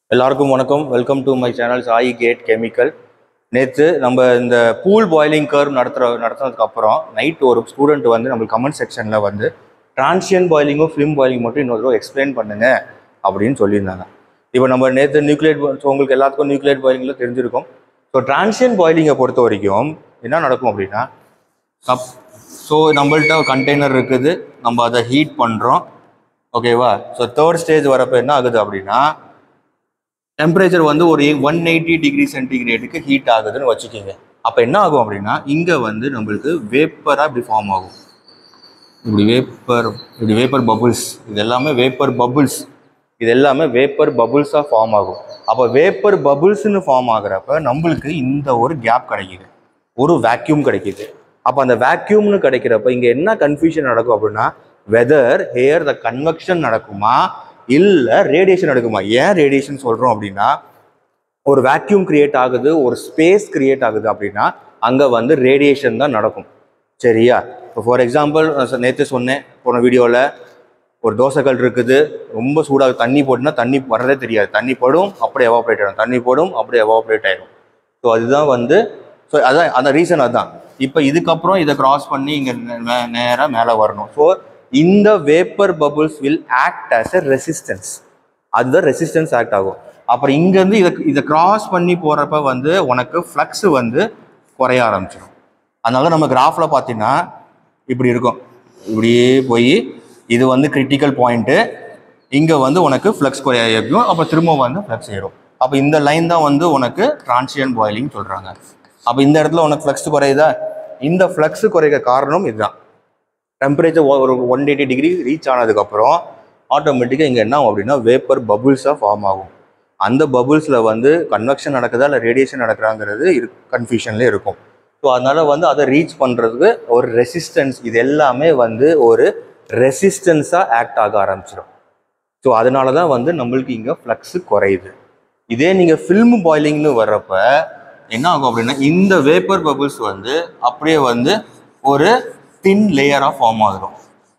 எல்லாருக்கும் வணக்கம் welcome to my channel சாய் கேட் கெமிக்கல் நேற்று நம்ம இந்த பூல் பாயிலிங் கர்வ் நடத்துகிற நடத்துனதுக்கு அப்புறம் நைட் ஒரு ஸ்டூடெண்ட் வந்து நம்மளுக்கு கமெண்ட் செக்ஷனில் வந்து டிரான்ஷியன் பாயிலிங்கும் ஃபிலிம் பாயிலிங் மட்டும் இன்னொரு தடவை எக்ஸ்பிளைன் பண்ணுங்க அப்படின்னு சொல்லியிருந்தாங்க இப்போ நம்ம நேற்று நியூக்ளியேட் உங்களுக்கு எல்லாத்துக்கும் நியூக்ளியேட் பாயிலிங்கில் தெரிஞ்சிருக்கும் ஸோ டிரான்ஷியன் பாயிலிங்கை பொறுத்த வரைக்கும் என்ன நடக்கும் அப்படின்னா கப் ஸோ நம்மள்ட்ட கண்டெய்னர் இருக்குது நம்ம அதை ஹீட் பண்ணுறோம் ஓகேவா ஸோ தேர்ட் ஸ்டேஜ் வரப்போ என்ன ஆகுது அப்படின்னா டெம்பரேச்சர் வந்து ஒரு ஒன் எயிட்டி டிகிரி சென்டிகிரேடுக்கு ஹீட் ஆகுதுன்னு வச்சுக்கோங்க அப்போ என்ன ஆகும் அப்படின்னா இங்கே வந்து நம்மளுக்கு வேப்பராக இப்படி ஃபார்ம் ஆகும் இப்படி வேப்பர் இப்படி வேப்பர் பபுள்ஸ் இது எல்லாமே வேப்பர் பபுள்ஸ் இது எல்லாமே வேப்பர் பபுள்ஸாக ஃபார்ம் ஆகும் அப்போ வேப்பர் பபுள்ஸ்னு ஃபார்ம் ஆகுறப்ப நம்மளுக்கு இந்த ஒரு கேப் கிடைக்குது ஒரு வேக்யூம் கிடைக்குது அப்போ அந்த வேக்யூம்னு கிடைக்கிறப்ப இங்கே என்ன கன்ஃபியூஷன் நடக்கும் அப்படின்னா வெதர் ஹேர் த கன்வெக்ஷன் நடக்குமா இல்லை ரேடியேஷன் நடக்குமா ஏன் ரேடியேஷன் சொல்கிறோம் அப்படின்னா ஒரு வேக்யூம் கிரியேட் ஆகுது ஒரு ஸ்பேஸ் கிரியேட் ஆகுது அப்படின்னா அங்கே வந்து ரேடியேஷன் தான் நடக்கும் சரியா இப்போ ஃபார் எக்ஸாம்பிள் நேற்று சொன்னேன் போன வீடியோவில் ஒரு தோசைக்கல் இருக்குது ரொம்ப சூடாக தண்ணி போட்டுனா தண்ணி வர்றதே தெரியாது தண்ணி படும் அப்படியே எவாப்ரேட் ஆகிடும் தண்ணி படும் அப்படியே எவாப்ரேட் ஆகிடும் ஸோ அதுதான் வந்து ஸோ அதான் அந்த ரீசன் அதுதான் இப்போ இதுக்கப்புறம் இதை கிராஸ் பண்ணி இங்கே நேராக மேலே வரணும் ஸோ இந்த vapour bubbles will act as a resistance அதுதான் ரெசிஸ்டன்ஸ் ஆக்ட் ஆகும் அப்புறம் இங்கேருந்து இதை இதை கிராஸ் பண்ணி போகிறப்ப வந்து உனக்கு ஃப்ளக்ஸ் வந்து குறைய ஆரம்பிச்சிடும் அதனால நம்ம கிராஃபில் பார்த்தீங்கன்னா இப்படி இருக்கும் இப்படியே போய் இது வந்து கிரிட்டிக்கல் பாயிண்ட்டு இங்கே வந்து உனக்கு ஃப்ளக்ஸ் குறைய இருக்கும் அப்போ திரும்ப வந்து ஃப்ளக்ஸ் ஏறும் அப்போ இந்த லைன் தான் வந்து உனக்கு டிரான்சியன் பாயிலிங் சொல்கிறாங்க அப்போ இந்த இடத்துல உனக்கு ஃப்ளக்ஸ் குறையுதா இந்த ஃப்ளக்ஸ் குறைக்க காரணம் இதுதான் டெம்பரேச்சர் ஒரு ஒன் எயிட்டி டிகிரி ரீச் ஆனதுக்கப்புறம் ஆட்டோமேட்டிக்காக இங்கே என்ன ஆகும் அப்படின்னா வேப்பர் பபுள்ஸாக ஃபார்ம் ஆகும் அந்த பபுள்ஸில் வந்து கன்வெக்ஷன் நடக்குதா இல்லை ரேடியேஷன் நடக்குறாங்கிறது இரு கன்ஃபியூஷன்லேயே இருக்கும் ஸோ அதனால் வந்து அதை ரீச் பண்ணுறதுக்கு ஒரு ரெசிஸ்டன்ஸ் இது எல்லாமே வந்து ஒரு ரெசிஸ்டன்ஸாக ஆக்ட் ஆக ஆரம்பிச்சிடும் ஸோ அதனால தான் வந்து நம்மளுக்கு இங்கே ஃப்ளக்ஸு குறையுது இதே நீங்கள் ஃபில்ம் பாயிலிங்னு வர்றப்ப என்ன ஆகும் அப்படின்னா இந்த வேப்பர் பபுள்ஸ் வந்து அப்படியே வந்து ஒரு தின் லேயராக ஃபார்ம் ஆகிடும்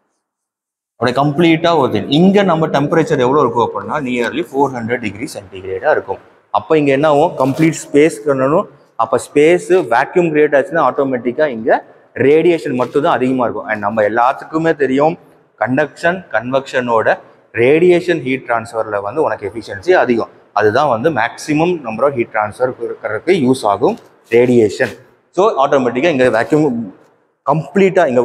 அப்படியே கம்ப்ளீட்டாக ஒரு தின் இங்கே நம்ம டெம்பரேச்சர் எவ்வளோ இருக்கும் அப்படின்னா நியர்லி ஃபோர் ஹண்ட்ரட் டிகிரி சென்டிகிரேடாக இருக்கும் அப்போ இங்கே என்ன ஆகும் கம்ப்ளீட் ஸ்பேஸ் பண்ணணும் அப்போ ஸ்பேஸு வேக்யூம் கிரியேட் ஆச்சுன்னா ஆட்டோமேட்டிக்காக இங்கே ரேடியேஷன் மட்டும் தான் அதிகமாக இருக்கும் அண்ட் நம்ம எல்லாத்துக்குமே தெரியும் கண்டக்ஷன் கன்வெக்ஷனோட ரேடியேஷன் ஹீட் ட்ரான்ஸ்ஃபரில் வந்து உனக்கு எஃபிஷியன்சி அதிகம் அதுதான் வந்து maximum number of heat transfer இருக்கிறதுக்கு யூஸ் ஆகும் ரேடியேஷன் ஸோ ஆட்டோமேட்டிக்காக இங்கே வேக்யூம் கம்ப்ளீட்டாக இங்கே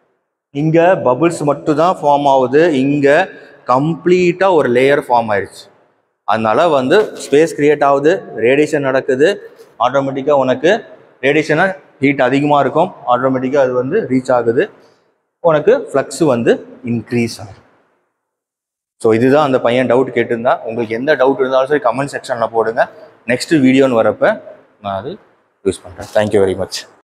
இங்கே பபுள்ஸ் மட்டும் தான் ஃபார்ம் ஆகுது இங்கே கம்ப்ளீட்டாக ஒரு லேயர் ஃபார்ம் ஆயிடுச்சு அதனால வந்து ஸ்பேஸ் கிரியேட் ஆகுது ரேடியேஷன் நடக்குது ஆட்டோமேட்டிக்காக உனக்கு ரேடியேஷனாக ஹீட் அதிகமாக இருக்கும் ஆட்டோமேட்டிக்காக அது வந்து ரீச் ஆகுது உனக்கு ஃப்ளக்ஸு வந்து இன்க்ரீஸ் ஆகும் ஸோ இதுதான் அந்த பையன் டவுட் கேட்டிருந்தா உங்களுக்கு எந்த டவுட் இருந்தாலும் சரி கமெண்ட் செக்ஷனில் போடுங்க நெக்ஸ்ட் வீடியோன்னு வரப்போ நான் அது யூஸ் பண்ணுறேன் தேங்க்யூ வெரி மச்